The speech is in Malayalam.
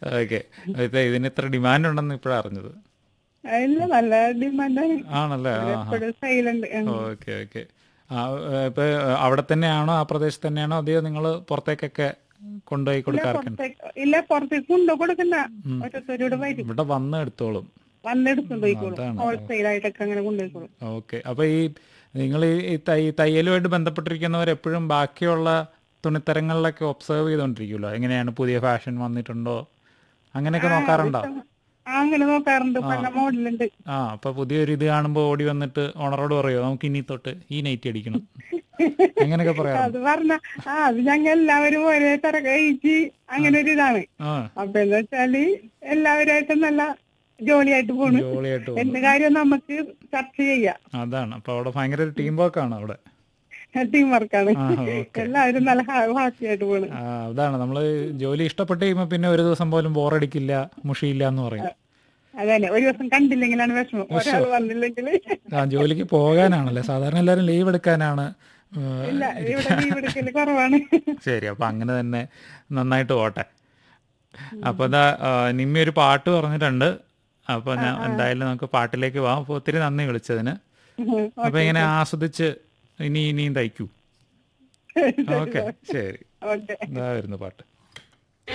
ഓക്കെ ഇതിന് ഇത്ര ഡിമാൻഡ് ഉണ്ടെന്ന് ഇപ്പോഴാണ് അറിഞ്ഞത് ഇല്ല നല്ല ഡിമാൻഡാണ് ആണല്ലേ ആ എപ്പോഴും സൈലന്റ് ഓക്കെ ഓക്കെ ആ ഏ, ഇപ്പൊ അവിടെ തന്നെയാണോ ആ പ്രദേശത്ത് തന്നെയാണോ അതെയോ നിങ്ങൾ പുറത്തേക്കൊക്കെ കൊണ്ടുപോയി കൊടുക്കാറുണ്ട് ഇല്ല പുറത്തേക്ക് കൊണ്ടു കൊടുക്കണ്ട ഓരോരുത്തരോട് വരും ഇവിടെ വന്ന് എടുത്തോളും വന്നെടുത്തുകൊണ്ട് പോയിക്കോളും അതാണ്. ഹോൾസെയിൽ ആയിട്ടൊക്കെ അങ്ങനെ കൊണ്ടുപോയിക്കോളും ഓക്കെ അപ്പൊ ഈ നിങ്ങൾ ഈ തൈ തയ്യലുമായിട്ട് ബന്ധപ്പെട്ടിരിക്കുന്നവർ എപ്പോഴും ബാക്കിയുള്ള തുണിത്തരങ്ങളിലൊക്കെ ഒബ്സർവ് ചെയ്തോണ്ടിരിക്കുമല്ലോ എങ്ങനെയാണ് പുതിയ ഫാഷൻ വന്നിട്ടുണ്ടോ അങ്ങനെയൊക്കെ നോക്കാറുണ്ടോ ആ അങ്ങനെ നോക്കാറുണ്ട് പല മോഡലുണ്ട് ആ അപ്പൊ പുതിയൊരു ഇത് കാണുമ്പോൾ ഓടി വന്നിട്ട് ഓണറോട് പറയുമോ നമുക്ക് ഇനി തൊട്ട് ഈ നൈറ്റ് അടിക്കണം അങ്ങനെയൊക്കെ പറയാറുണ്ട് അത് പറഞ്ഞ ആ അത് ഞങ്ങൾ എല്ലാവരും ഒരേ തര കഴിച്ച് അങ്ങനെ ഒരു ഇതാണ് ആ അപ്പൊ എന്താ വെച്ചാല് എല്ലാവരുമായിട്ടും നല്ല ജോലിയായിട്ട് പോണു ജോളിയായിട്ട് പോകും എന്ത് കാര്യം നമുക്ക് ചർച്ച ചെയ്യാം അതാണ് അപ്പൊ അവിടെ ഭയങ്കര ഒരു ടീം വർക്കാണ് അവിടെ ടീം വർക്കാണ് ആ ഓക്കെ എല്ലാവരും നല്ല ഹാപ്പിയായിട്ട് പോണു ആ അതാണ് നമ്മള് ജോലി ഇഷ്ടപ്പെട്ട് കഴിയുമ്പോൾ പിന്നെ ഒരു ദിവസം പോലും ബോറടിക്കില്ല മുഷിയില്ല എന്ന് പറയും അതന്നെ ഒരു ദിവസം കണ്ടില്ലെങ്കിലാണ് വിഷമം ഒരാൾ വന്നില്ലെങ്കിൽ ആ ജോലിക്ക് പോകാനാണല്ലേ സാധാരണ എല്ലാവരും ലീവ് എടുക്കാനാണ് ഏ, ഇല്ല ഇവിടെ ലീവ് എടുക്കല് കുറവാണ് ശരി അപ്പൊ അങ്ങനെ തന്നെ നന്നായിട്ട് പോട്ടെ അപ്പൊ ഇതാ ആ, നിമ്മി ഒരു പാട്ട് പറഞ്ഞിട്ടുണ്ട് അപ്പൊ ഞാൻ എന്തായാലും നമുക്ക് പാട്ടിലേക്ക് പോവാം അപ്പൊ ഒത്തിരി നന്ദി വിളിച്ചതിന് അപ്പൊ ഇങ്ങനെ ആസ്വദിച്ച് ഇനി ഇനിയും തയ്ക്കൂ ഓക്കെ ശരി ഓക്കെ ഇതാ വരുന്നു പാട്ട്